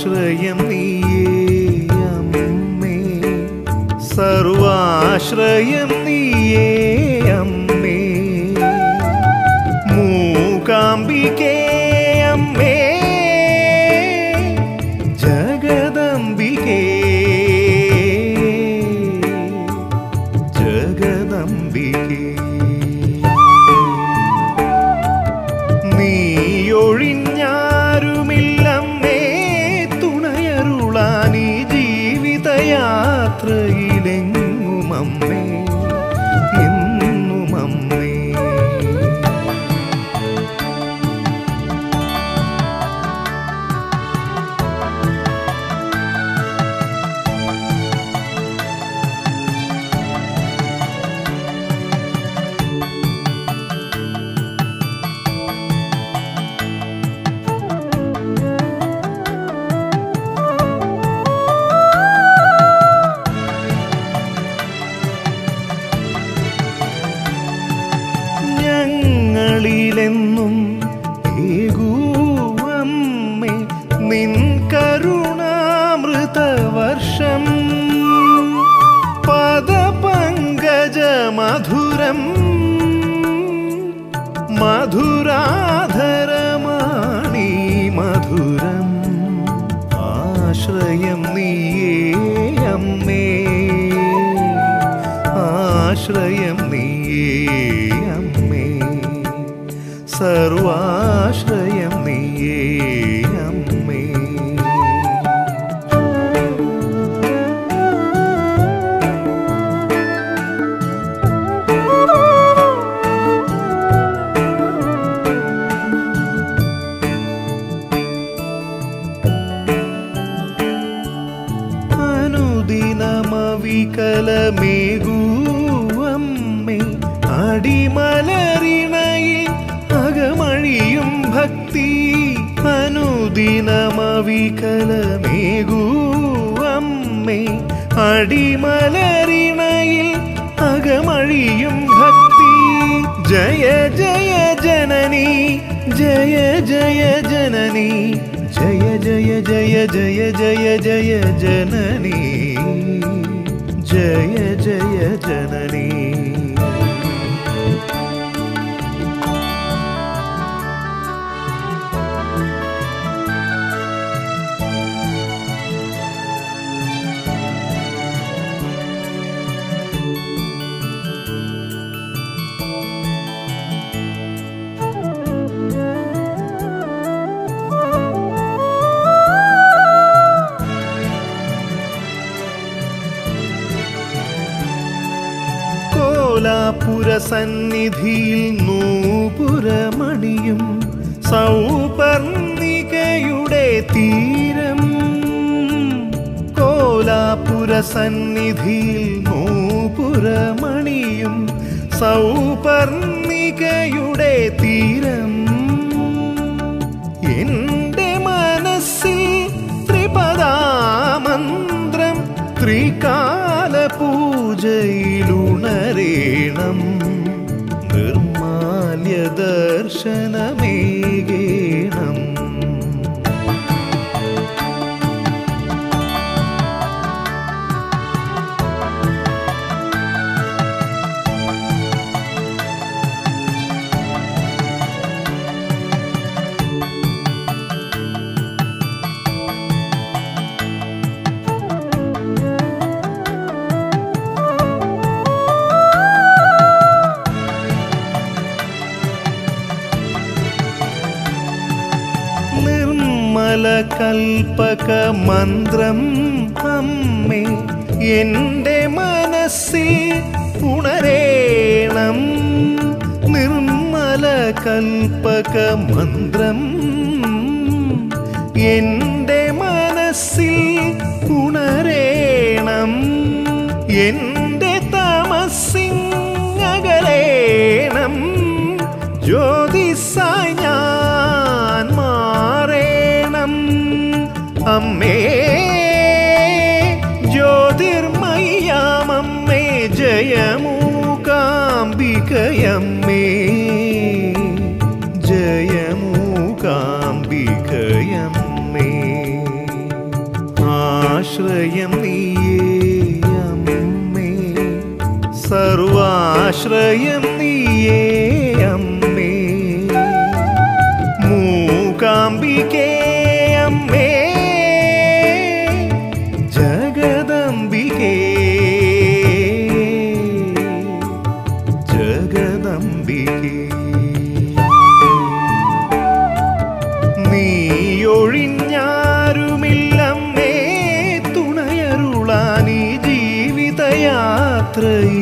സർവാശ്രയം നീയേ അമ്മേ സർവാശ്രയം നീയേ അമ്മേ മൂകാംബികേ അമ്മേ ജഗദംബികേ ജഗദംബികേ നീയൊഴിഞ്ഞാരുമില്ലമ്മേ തുണയരുളാനീ ജീവിതയാത്രയിലെങ്ങുമമ്മേ എന്നുമമ്മേ ഞങ്ങളിലെന്നും ഏകൂവമ്മേ നിൻ കരുണാമൃത വർഷം പദപങ്കജ മധുരം മധുരാധരമാണീ മധുരം ആശ്രയം നീയേ അമ്മേ ആശ്രയം നീയേ അമ്മേ സർവാശ്രയം നീയേ അമ്മേ അനുദിനമവികലമേകൂവമ്മേ അടിമലരിണയിൽ അകമഴിയും ഭക്തി അനുദിനമവികലമേകൂവമ്മേ അടിമലരിണയിൽ അകമഴിയും ഭക്തി ജയ ജയ ജനനി ജയ ജയ ജനനി ജയ ജയ ജയ ജയ ജയ ജയ ജനനി ജയ ജയ ജനനി കോലാപുര സന്നിധിയിൽ നൂപുരമണിയും സൗപർണികയുടെ തീരം കോലാപുര സന്നിധിയിൽ നൂപുരമണിയും സൗപർണികയുടെ തീരം എന്റെ മനസ്സിൽ ത്രിപദാമന്ത്രം ത്രികാല പൂജയിലുണരേണം നിർമാല്യ ദർശനമേകേണം നിർമ്മല കൽപ്പക മന്ത്രം അമ്മേ എന്റെ മനസ്സിൽ ഉണരേണം നിർമ്മല കൽപ്പക മന്ത്രം എന്റെ മനസ്സിൽ ഉണരേണം എന്റെ തമസിങ്ങകലേണം ജ്യോതിസായി ഞാൻ മാറേണം അമ്മേ ജ്യോതിർമയ്യാമമ്മേ ജയമൂകാംബികയമ്മേ ജയമൂകാംബികയമ്മേ സർവാശ്രയം നീയേ അമ്മേ സർവാശ്രയം നീയേ അമ്മേ മൂകാംബികേ അമ്മേ ജഗദംബികേ ജഗദംബികേ നീയൊഴിഞ്ഞാരുമില്ലമ്മേ തുണയരുളാനീ ജീവിതയാത്രയിൽ